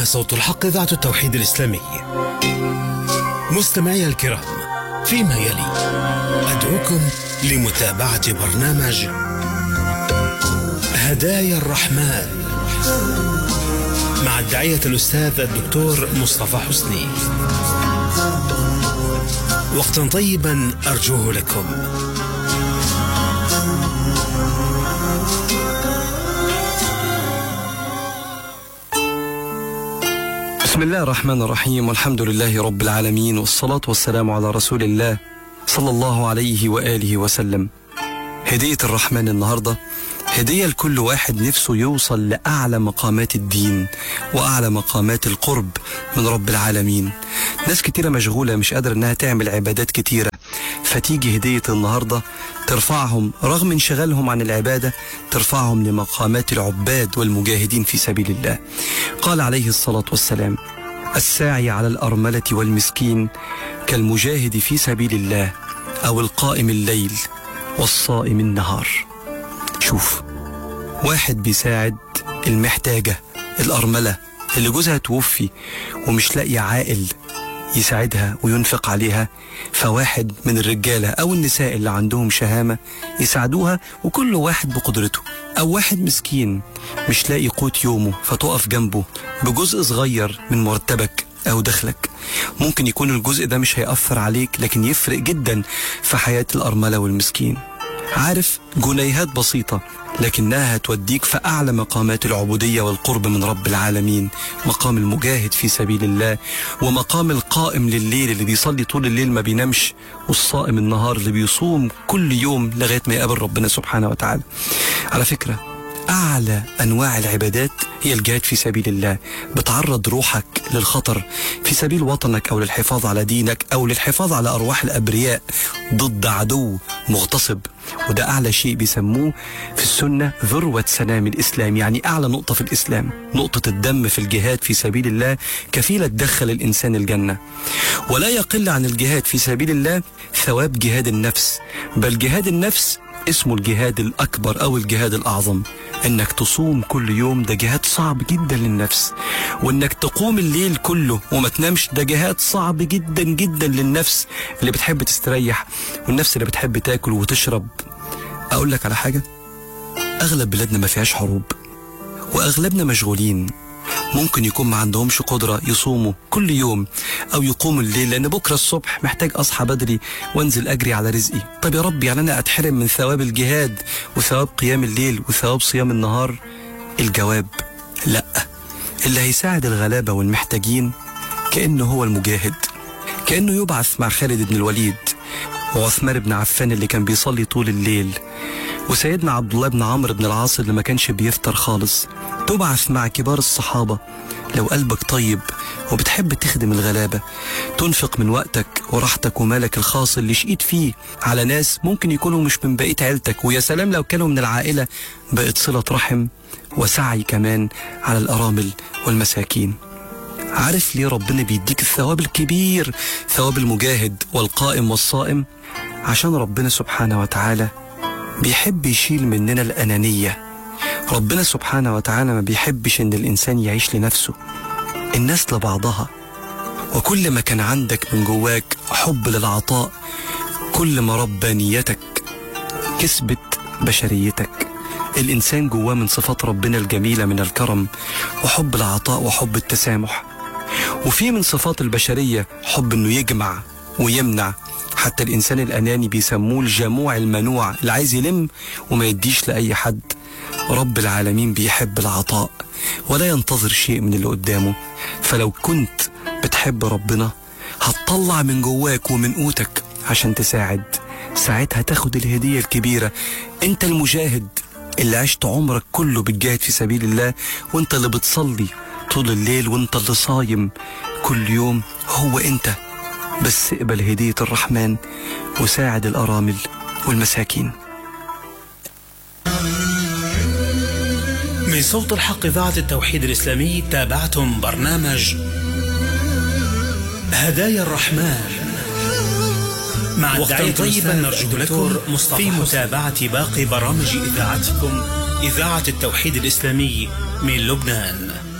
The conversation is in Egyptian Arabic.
صوت الحق إذاعة التوحيد الإسلامي مستمعي الكرام فيما يلي أدعوكم لمتابعة برنامج هدايا الرحمن مع الداعية الأستاذ الدكتور مصطفى حسني وقتا طيبا أرجوه لكم بسم الله الرحمن الرحيم والحمد لله رب العالمين والصلاة والسلام على رسول الله صلى الله عليه وآله وسلم هدية الرحمن النهاردة هدية لكل واحد نفسه يوصل لأعلى مقامات الدين وأعلى مقامات القرب من رب العالمين ناس كتيرة مشغولة مش قادرة إنها تعمل عبادات كتيرة فتيجي هدية النهاردة ترفعهم رغم انشغالهم عن العبادة ترفعهم لمقامات العباد والمجاهدين في سبيل الله قال عليه الصلاة والسلام الساعي على الأرملة والمسكين كالمجاهد في سبيل الله أو القائم الليل والصائم النهار شوف واحد بيساعد المحتاجة الأرملة اللي جوزها توفي ومش لاقي عائل يساعدها وينفق عليها فواحد من الرجالة أو النساء اللي عندهم شهامة يساعدوها وكل واحد بقدرته أو واحد مسكين مش لاقي قوت يومه فتقف جنبه بجزء صغير من مرتبك أو دخلك ممكن يكون الجزء ده مش هيأثر عليك لكن يفرق جدا في حياة الأرملة والمسكين عارف جنيهات بسيطة لكنها هتوديك في أعلى مقامات العبودية والقرب من رب العالمين مقام المجاهد في سبيل الله ومقام القائم لليل اللي بيصلي طول الليل ما بينامش والصائم النهار اللي بيصوم كل يوم لغاية ما يقابل ربنا سبحانه وتعالى على فكرة أعلى أنواع العبادات هي الجهاد في سبيل الله بتعرض روحك للخطر في سبيل وطنك أو للحفاظ على دينك أو للحفاظ على أرواح الأبرياء ضد عدو مغتصب وده أعلى شيء بيسموه في السنة ذروة سنام الإسلام يعني أعلى نقطة في الإسلام نقطة الدم في الجهاد في سبيل الله كفيلة تدخل الإنسان الجنة ولا يقل عن الجهاد في سبيل الله ثواب جهاد النفس بل جهاد النفس اسمه الجهاد الأكبر أو الجهاد الأعظم إنك تصوم كل يوم ده جهاد صعب جدا للنفس وإنك تقوم الليل كله وما تنامش ده جهاد صعب جدا جدا للنفس اللي بتحب تستريح والنفس اللي بتحب تاكل وتشرب أقول لك على حاجة أغلب بلادنا ما فيهاش حروب وأغلبنا مشغولين ممكن يكون ما عندهمش قدرة يصوموا كل يوم أو يقوموا الليل لأن بكرة الصبح محتاج أصحى بدري وأنزل أجري على رزقي طب يا رب يعني أنا أتحرم من ثواب الجهاد وثواب قيام الليل وثواب صيام النهار الجواب لأ اللي هيساعد الغلابة والمحتاجين كأنه هو المجاهد كأنه يبعث مع خالد بن الوليد وعثمان بن عفان اللي كان بيصلي طول الليل وسيدنا عبد الله بن عمرو بن العاص اللي ما كانش بيفطر خالص تبعث مع كبار الصحابة لو قلبك طيب وبتحب تخدم الغلابة تنفق من وقتك وراحتك ومالك الخاص اللي شقيت فيه على ناس ممكن يكونوا مش من بقية عيلتك ويا سلام لو كانوا من العائلة بقت صلة رحم وسعي كمان على الأرامل والمساكين عارف ليه ربنا بيديك الثواب الكبير ثواب المجاهد والقائم والصائم عشان ربنا سبحانه وتعالى بيحب يشيل مننا الأنانية ربنا سبحانه وتعالى ما بيحبش إن الإنسان يعيش لنفسه الناس لبعضها وكل ما كان عندك من جواك حب للعطاء كل ما ربانيتك كسبت بشريتك الإنسان جواه من صفات ربنا الجميلة من الكرم وحب العطاء وحب التسامح وفي من صفات البشرية حب إنه يجمع ويمنع حتى الإنسان الأناني بيسموه الجموع المنوع اللي عايز يلم وما يديش لأي حد رب العالمين بيحب العطاء ولا ينتظر شيء من اللي قدامه فلو كنت بتحب ربنا هتطلع من جواك ومن قوتك عشان تساعد ساعتها تاخد الهدية الكبيرة انت المجاهد اللي عشت عمرك كله بتجاهد في سبيل الله وانت اللي بتصلي طول الليل وانت اللي صايم كل يوم هو انت بس اقبل هدية الرحمن وساعد الأرامل والمساكين من صوت الحق إذاعة التوحيد الإسلامي تابعتم برنامج هدايا الرحمن مع وقتا طيبا نرجو لكم في متابعة باقي برامج إذاعتكم إذاعة التوحيد الإسلامي من لبنان